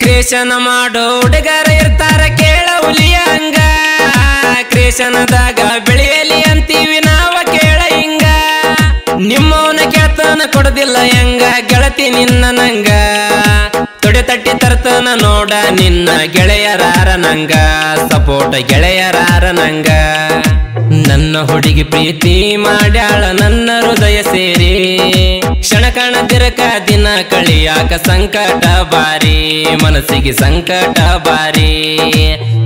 ಕ್ರೇಷನ್ ಮಾಡೋ ಹುಡುಗರ ಇರ್ತಾರ ಕೇಳ ಹುಲಿಯ ಹಂಗ ಕ್ರೇಷನದಾಗ ಬೆಳೆಯಲಿ ಅಂತೀವಿ ನಾವ ಕೇಳ ಹಿಂಗ ನಿಮ್ಮವನ ಕೇಳ್ತಾನ ಕೊಡದಿಲ್ಲ ಹೆಂಗ ಗೆಳತಿ ನಿನ್ನ ನಂಗ ತೊಡೆ ತಟ್ಟಿ ತರ್ತನ ನೋಡ ನಿನ್ನ ಗೆಳೆಯರಾರ ನಂಗ ಸಪೋಟ ಗೆಳೆಯರಾರ ನಂಗ ನನ್ನ ಹುಡುಗಿ ಪ್ರೀತಿ ಮಾಡ್ಯಾಳ ನನ್ನ ಹೃದಯ ಸೇರಿ ಕ್ಷಣ ಕಾಣದಿರಕ ದಿನ ಕಳಿಯಾಕ ಸಂಕಟ ಬಾರಿ ಮನಸ್ಸಿಗೆ ಸಂಕಟ ಬಾರಿ